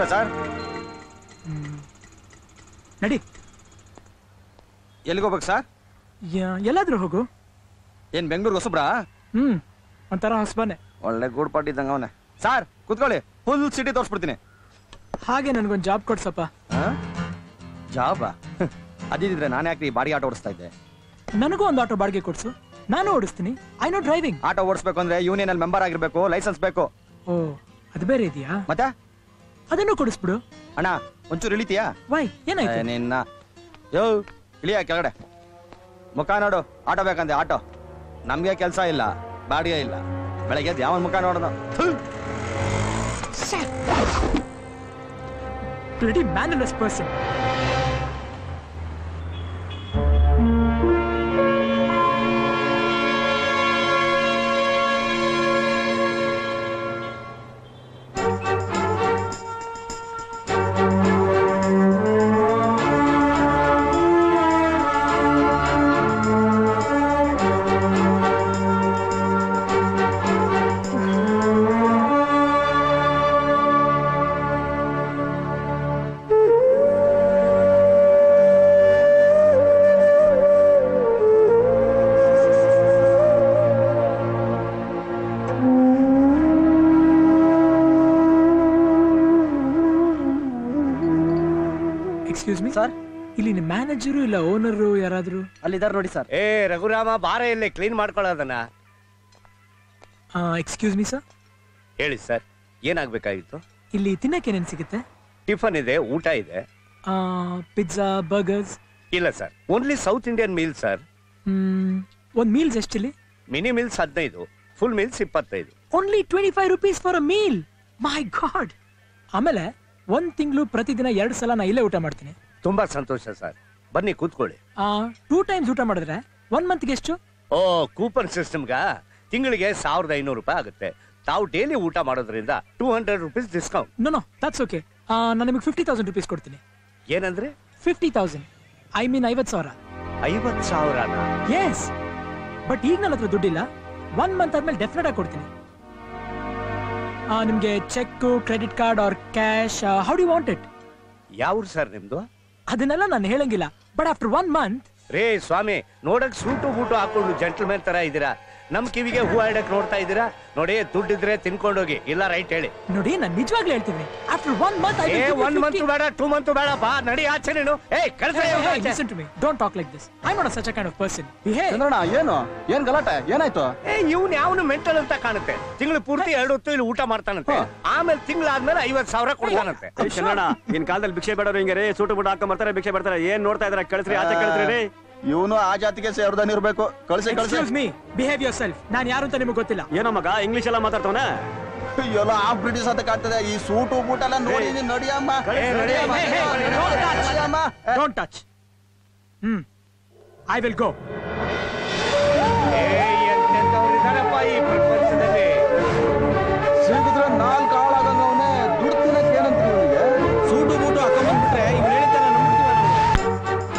Sir ನಡಿ ಎಲ್ಲಿಗೆ ಹೋಗ್ಬೇಕು ಸರ್ ಯ- ಎಲ್ಲಾದ್ರೂ ಹೋಗು ಏನ್ ಬೆಂಗಳೂರು ಹೊಸಬ್ರಾ ಹ್ಮ್ ಒಂಥರ ಹೊಸಬನೆ ಒಳ್ಳೆ ಗೂಡ್ ಪಾಟ್ ಇದ್ದಂಗ ಅವನೇ ಸರ್ ಕುತ್ಕೊಳ್ಳಿ ಫುಲ್ ಸಿಟಿ ತೋರಿಸ್ಬಿಡ್ತೀನಿ ಹಾಗೆ ನನ್ಗೊಂದು ಜಾಬ್ ಕೊಡ್ಸಪ್ಪ ಜಾಬಾ ಅದಿದ್ರೆ ನಾನು ಯಾಕೆ ಈ ಬಾಡಿ ಆಟೋ ಓಡಿಸ್ತಾ ಇದ್ದೆ ನನಗೂ ಒಂದು ಆಟೋ ಬಾಡಿಗೆ ಕೊಡ್ಸು ನಾನು ಓಡಿಸ್ತೀನಿ ಐ ನೋ ಡ್ರೈವಿಂಗ್ ಆಟೋ ಓಡಿಸ್ಬೇಕು ಅಂದ್ರೆ ಯೂನಿಯನ್ ಅಲ್ಲಿ ಮೆಂಬರ್ ಆಗಿರ್ಬೇಕು ಲೈಸೆನ್ಸ್ ಬೇಕು ಓ ಅದು ಬೇರೆ ಇದೆಯಾ ಮತ್ತೆ ಅದನ್ನು ಕೊಡಿಸ್ಬಿಡು ಅಣ್ಣ ಒಂಚೂರು ಇಳಿತೀಯಾ ವೈ ಏನಾಯ್ತು ಏ, ನಿನ್ನ ಯೋ ಇಳಿಯ ಕೆಳಗಡೆ ಮುಖ ನೋಡು ಆಟೋ ಬೇಕಂದೆ ಆಟೋ ನಮ್ಗೆ ಕೆಲಸ ಇಲ್ಲ ಬಾಡಿಗೆ ಇಲ್ಲ ಬೆಳಗ್ಗೆ ಎದ್ದು ಯಾವನ್ ಮುಖ ನೋಡೋದು pretty mannerless person. Excuse me sir ಇಲ್ಲಿ ನಿಮ್ಮ ಮ್ಯಾನೇಜರು ಇಲ್ಲ ಓನರು ಯಾರಾದ್ರು ಅಲ್ಲಿದ್ದಾರೆ ನೋಡಿ ಸರ್ ಏ ರಘುರಾಮ ಬಾರ ಇಲ್ಲಿ ಕ್ಲೀನ್ ಮಾಡ್ಕೊಳ್ಳೋದನ್ನ ಎಕ್ಸ್ಕ್ಯೂಸ್ ಮೀ ಸರ್ ಹೇಳಿ ಸರ್ ಏನಾಗ್ಬೇಕಾಗಿತ್ತು ಇಲ್ಲಿ ತಿನ್ನಕ್ಕೆ ಏನೇನು ಸಿಗುತ್ತೆ ಟಿಫನ್ ಇದೆ ಊಟ ಇದೆ ಪಿಜ್ಜಾ ಬರ್ಗರ್ಸ್ ಇಲ್ಲ sir only South Indian meal sir ಒಂದು ಮೀಲ್ಸ್ ಎಷ್ಟಿಲ್ಲಿ ಮಿನಿ ಮೀಲ್ಸ್ ಹದಿನೈದು ಫುಲ್ ಮೀಲ್ಸ್ ಇಪ್ಪತ್ತೈದು only twenty five rupees for a meal my god ಆಮೇಲೆ ಒಂದ್ ತಿಂಗಳು ಪ್ರತಿದಿನ ಎರಡು ಸಲ ನಾ ಇಲ್ಲೇ ಊಟ ಮಾಡ್ತೀನಿ ತುಂಬಾ ಸಂತೋಷ ಸರ್ ಬನ್ನಿ ಕೂತ್ಕೊಳ್ಳಿ ಟೂ ಟೈಮ್ಸ್ ಊಟ ಮಾಡಿದ್ರೆ ಒನ್ ಮಂತ್ಗೆ ಎಷ್ಟು ಓ ಕೂಪನ್ ಸಿಸ್ಟಮ್ಗ ತಿಂಗಳಿಗೆ ಸಾವಿರದ ಐನೂರು ರೂಪಾಯಿ ಆಗುತ್ತೆ ತಾವು ಡೈಲಿ ಊಟ ಮಾಡೋದ್ರಿಂದ two hundred rupees discount no no that's okay ನಾನು ನಿಮಗೆ ಫಿಫ್ಟಿ ತೌಸಂಡ್ ರುಪೀಸ್ ಕೊಡ್ತೀನಿ ಏನಂದ್ರೆ ಫಿಫ್ಟಿ ತೌಸಂಡ್ ಐ ಮೀನ್ ಐವತ್ತು ಸಾವಿರ ಐವತ್ ಸಾವಿರನ ಎಸ್ ಬಟ್ ಈಗ ನನ್ನ ಹತ್ರ ದುಡ್ಡಿಲ್ಲ ಒನ್ ಮಂತ್ ಆದ್ಮೇಲೆ ಡೆಫಿನೆಟ್ ಆಗಿ ಕೊಡ್ತೀನಿ ಆ, ನಿಮ್ಗೆ cheque credit card or cash how do want it ಯಾವ ಸರ್ ನಿಮ್ದು ಅದನ್ನೆಲ್ಲ ನಾನು ಹೇಳಂಗಿಲ್ಲ ಬಟ್ ಆಫ್ಟರ್ ಒನ್ ಮಂತ್ ರೇ ಸ್ವಾಮಿ ನೋಡಕ್ ಸೂಟು ಬೂಟು ಹಾಕೊಂಡು ಜೆಂಟಲ್ಮೆನ್ ತರ ಇದ್ದೀರಾ ನಮ್ ಕಿವಿಗೆ ಹೂ ಇಡಕ್ ನೋಡ್ತಾ ಇದ್ದೀರಾ ನೋಡಿ ದುಡ್ಡಿದ್ರೆ ತಿನ್ಕೊಂಡೋಗಿ ಇಲ್ಲ ರೈಟ್ ಹೇಳಿ ನೋಡಿ ನಾನು ನಿಜವಾಗ್ಲೂ ಹೇಳ್ತೀನಿ ಆಫ್ಟರ್ ಒನ್ ಮಂತ್ ಏ ಒನ್ ಮಂತ್ ಬೇಡ ಟೂ ಮಂತ್ ಬೇಡ ಬಾ ನಡಿ ಆಚೆ ನೀನು ಏ ಕಳ್ಸ listen to me don't talk like this I not such a kind of person behave Chandranna ಏನು ಏನ್ ಗಲಾಟೆ ಏನಾಯ್ತು ಏ ಇವ್ನು ಯಾವನು ಮೆಂಟಲ್ ಅಂತ ಕಾಣುತ್ತೆ ತಿಂಗಳು ಪೂರ್ತಿ ಎರಡು ಹೊತ್ತು ಇಲ್ಲಿ ಊಟ ಮಾಡ್ತಾನಂತೆ ಆಮೇಲೆ ತಿಂಗಳಾದ್ಮೇಲೆ ಐವತ್ ಸಾವಿರ ಕೊಡ್ತಾನಂತೆ ಏ, ಚಂದ್ರಣ್ಣ ಇನ್ ಕಾಲದಲ್ಲಿ ಭಿಕ್ಷೆ ಬೇಡವ್ರು ಹಿಂಗೆ ರೀ ಸೂಟು ಬುಟ್ಟು ಹಾಕೊಂಡ್ ಬರ್ತಾರೆ ಭಿಕ್ಷೆ ಬರ್ತಾರೆ ಏನ್ ನೋಡ್ತಾ ಇದಾರೆ ಕಳ್ಸ್ರಿ ಆಚೆ ಕಳ್ಸ್ರಿ ರೀ ಇವನು ಆ ಜಾತಿಗೆ ಸೇರ್ದನ್ ಇರ್ಬೇಕು ಕಳ್ಸಿ ಕಳ್ಸಿ excuse me behave yourself ನಾನು ಯಾರು ಅಂತ ನಿಮಗೆ ಗೊತ್ತಿಲ್ಲ ಏನೋ ಮಗ ಇಂಗ್ಲಿಷ್ ಎಲ್ಲ ಮಾತಾಡ್ತವನ ಎಲ್ಲ ಆ ಬ್ರಿಟಿಷ್ ಅಂತ ಕಾಣ್ತದೆ ಈ ಸೂಟು ಬೂಟ್ ಎಲ್ಲ ನೋಡಿ ನಡಿಯಮ್ಮ ಏ, ನಡಿಯಮ್ಮ. Hey, hey, hey, don't touch. ನಡಿಯಮ್ಮ. Don't touch hmm I will go ಏ ಎಂತೆಂಥವ್ರು ಇದಾರಪ್ಪ ಈ ಪ್ರಪಂಚದಲ್ಲಿ ಸಿಗಿದ್ರೆ ನಾಲ್ಕು ಹಾಳಾಗಂಗ ಅವನೇ ದುಡ್ಡು ತಿನ್ನಕ್ ಏನಂತ ಇವನಿಗೆ ಸೂಟು ಬೂಟು ಹಾಕೊಂಡ್ ಬಂದ್ಬಿಟ್ರೆ ಇವ್ನು ಹೇಳಿದ್ದೆಲ್ಲ ನಂಬ್ತೀವ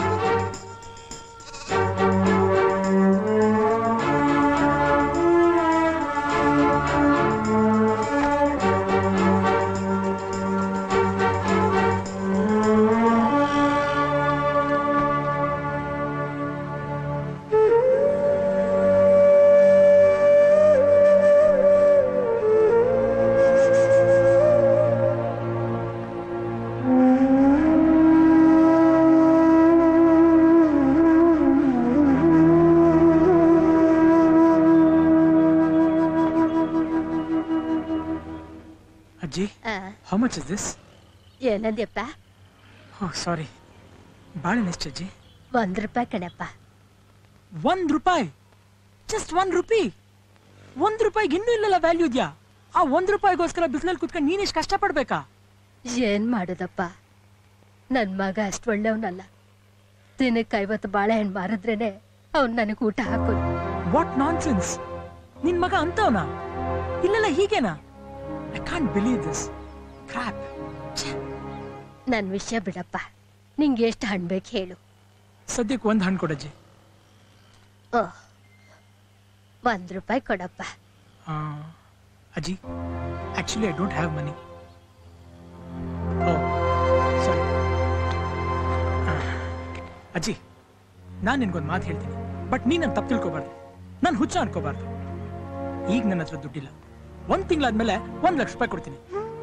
ಅಜ್ಜಿ ಆ, ಹೌ ಮಚ್ ಇಸ್ ದಿಸ್ ಏನಂದ್ಯಪ್ಪ ಓ ಸಾರಿ ಬಾಳೆಹಣ್ಣು ಎಷ್ಟು ಅಜ್ಜಿ ಒಂದ್ ರೂಪಾಯಿ ಕಣಪ್ಪ ಒಂದ್ ರೂಪಾಯಿ ಜಸ್ಟ್ ಒನ್ ರುಪಿ ಒಂದ್ ರೂಪಾಯಿಗೆ ಇನ್ನೂ ಇಲ್ಲಲ್ಲ ವ್ಯಾಲ್ಯೂ ಇದೆಯಾ ಆ ಒಂದ್ ರೂಪಾಯಿಗೋಸ್ಕರ ಬಿಸಿಲಲ್ಲಿ ಕುತ್ಕೊಂಡು ನೀನ್ ಇಷ್ಟು ಕಷ್ಟಪಡ್ಬೇಕಾ ಏನ್ ಮಾಡುದಪ್ಪ ನನ್ ಮಗ ಅಷ್ಟ್ ಒಳ್ಳೆಯವನಲ್ಲ ದಿನಕ್ಕೆ ಐವತ್ತು ಬಾಳೆಹಣ್ಣು ಮಾರಿದ್ರೇನೆ ಅವ್ನ್ ನನಗ್ ಊಟ ಹಾಕೋದು ವಾಟ್ ನಾನ್ ಸೆನ್ಸ್ ನಿನ್ ಮಗ ಅಂತವನ ಇಲ್ಲಲ್ಲ ಹೀಗೇನಾ I can't believe this crap ನನ್ ವಿಷಯ ಬಿಡಪ್ಪ ನಿಂಗೆ ಎಷ್ಟು ಹಣ್ಣು ಬೇಕು ಹೇಳು ಸದ್ಯಕ್ಕೆ ಒಂದ್ ಹಣ್ಣು ಕೊಡಜ್ಜಿ ಓ ಒಂದ್ ರೂಪಾಯಿ ಕೊಡಪ್ಪ ಆ, ಅಜ್ಜಿ actually I don't have money ಅಜ್ಜಿ ನಾನು ನಿನ್ಗೊಂದು ಮಾತು ಹೇಳ್ತೀನಿ ಬಟ್ ನೀನ್ ನನ್ನ ತಪ್ಪು ತಿಳ್ಕೊಬಾರ್ದು ನಾನು ಹುಚ್ಚ ಅನ್ಕೋಬಾರ್ದು ಈಗ ನನ್ನ ಹತ್ರ ದುಡ್ಡಿಲ್ಲ ಒಂದ್ ತಿಂಗಳಾದ್ಮೇಲೆ ಒಂದ್ ಲಕ್ಷ ರೂಪಾಯಿ ಕೊಡ್ತೀನಿ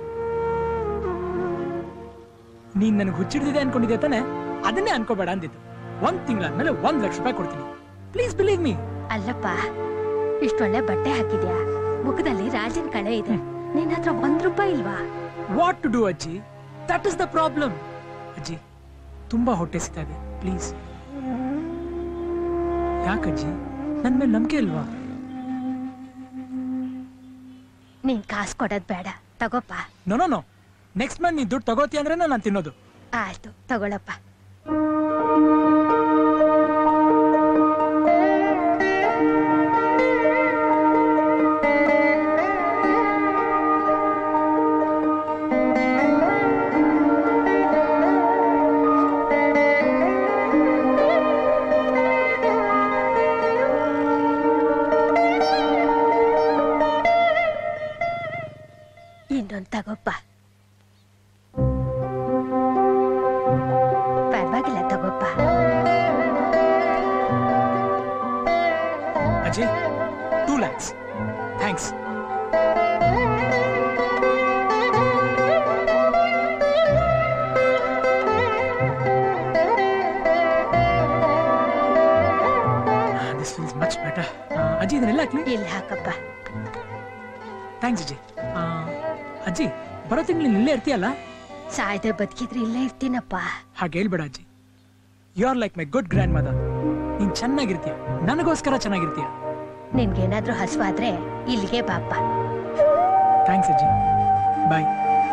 ನೀನ್ ನನಗೆ ಹುಚ್ಚಿಡ್ದಿದೆ ಅನ್ಕೊಂಡಿದ್ದೆ ತಾನೆ ಅದನ್ನೇ ಅನ್ಕೋಬೇಡ ಅಂದಿದ್ದು ಒಂದ್ ತಿಂಗಳಾದ್ಮೇಲೆ ಒಂದ್ ಲಕ್ಷ ರೂಪಾಯಿ ಕೊಡ್ತೀನಿ ಪ್ಲೀಸ್ ಬಿಲೀವ್ ಮೀ ಅಲ್ಲಪ್ಪ ಇಷ್ಟೊಳ್ಳೆ ಬಟ್ಟೆ ಹಾಕಿದ್ಯಾ ಮುಖದಲ್ಲಿ ರಾಜಿನ ಕಳೆ ಇದೆ ನಿನ್ನ ಹತ್ರ ಒಂದ್ ರೂಪಾಯಿ ಇಲ್ವಾ ವಾಟ್ ಟು ಡೂ ಅಜ್ಜಿ ದಟ್ ಇಸ್ ದ ಪ್ರಾಬ್ಲಮ್ ಅಜ್ಜಿ ತುಂಬಾ ಹೊಟ್ಟೆ ಸಿಗ್ತಾ ಇದೆ ಪ್ಲೀಸ್ ಯಾಕಜ್ಜಿ ನನ್ ಮೇಲೆ ನಂಬಿಕೆ ಇಲ್ವಾ ನೀನ್ ಕಾಸು ಕೊಡೋದ್ ಬೇಡ ತಗೋಪ್ಪ no no no next month ನೀನ್ ದುಡ್ಡು ತಗೋತಿ ಅಂದ್ರೆ ನಾನು ತಿನ್ನೋದು ಆಯ್ತು ತಗೊಳಪ್ಪ ಇನ್ನೊಂದ್ ತಗೋಪ್ಪ ಪರವಾಗಿಲ್ಲ ತಗೋಪ್ಪ ಅಜ್ಜಿ two lakhs thanks this feels much better ಅಜ್ಜಿ ಇದನ್ನೆಲ್ಲ ಹಾಕ್ಲಿ ಇಲ್ಲಿ ಹಾಕಪ್ಪ ಥ್ಯಾಂಕ್ಸ್ ಅಜ್ಜಿ ಆ, ಅಜ್ಜಿ ಬರೋ ತಿಂಗಳು ಇಲ್ಲೇ ಇರ್ತೀಯಲ್ಲ ಸಾಯ್ದೆ ಬದುಕಿದ್ರೆ ಇಲ್ಲೇ ಇರ್ತೀನಪ್ಪ ಹಾಗೆ ಹೇಳ್ಬೇಡ ಅಜ್ಜಿ you are like my good grandmother ನೀನ್ ಚೆನ್ನಾಗಿರ್ತೀಯ ನನಗೋಸ್ಕರ ಚೆನ್ನಾಗಿರ್ತೀಯ ನಿನ್ಗೇನಾದ್ರೂ ಹಸುವಾದ್ರೆ ಇಲ್ಲಿಗೆ ಬಾಪ್ಪ ಥ್ಯಾಂಕ್ಸ್ ಅಜ್ಜಿ bye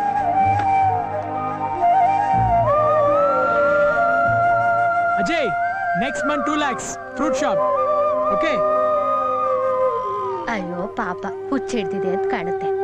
Ajay next month two lakhs fruit shop okay ಅಯ್ಯೋ ಪಾಪ ಹುಚ್ಚಿಡ್ದಿದೆ ಅಂತ ಕಾಣುತ್ತೆ